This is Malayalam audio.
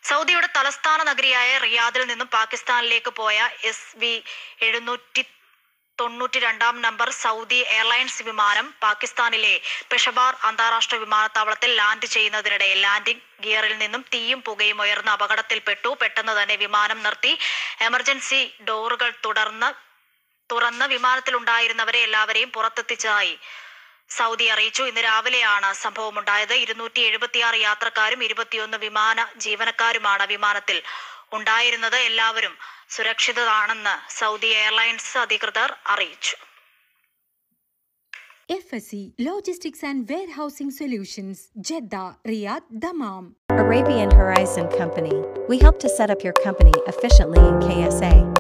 സൗദിയുടെ തലസ്ഥാന നഗരിയായ റിയാദിൽ നിന്നും പാകിസ്ഥാനിലേക്ക് പോയ എസ് വി എഴുന്നൂറ്റി തൊണ്ണൂറ്റി രണ്ടാം നമ്പർ സൗദി എയർലൈൻസ് വിമാനം പാകിസ്ഥാനിലെ പെഷബാർ അന്താരാഷ്ട്ര വിമാനത്താവളത്തിൽ ലാൻഡ് ചെയ്യുന്നതിനിടെ ലാൻഡിംഗ് ഗിയറിൽ നിന്നും തീയും പുകയും ഉയർന്ന അപകടത്തിൽപ്പെട്ടു പെട്ടെന്ന് തന്നെ വിമാനം നിർത്തി എമർജൻസി ഡോറുകൾ തുടർന്ന് തുറന്ന് വിമാനത്തിലുണ്ടായിരുന്നവരെ എല്ലാവരെയും പുറത്തെത്തിച്ചതായി സൗദി അറിയിച്ചു ഇന്ന് രാവിലെയാണ് സംഭവമുണ്ടായത് ഇരുന്നൂറ്റി എഴുപത്തിയാറ് യാത്രക്കാരും ഇരുപത്തിയൊന്ന് വിമാന ജീവനക്കാരുമാണ് വിമാനത്തിൽ ഉണ്ടായിരുന്നത് എല്ലാവരും സുരക്ഷിതരാണെന്ന് സൗദി എയർലൈൻസ് അധികൃതർ അറിയിച്ചു FSC Logistics and Warehousing Solutions, Jeddah, Riyadh, Dammam. Arabian Horizon Company. We help to set up your company efficiently in KSA.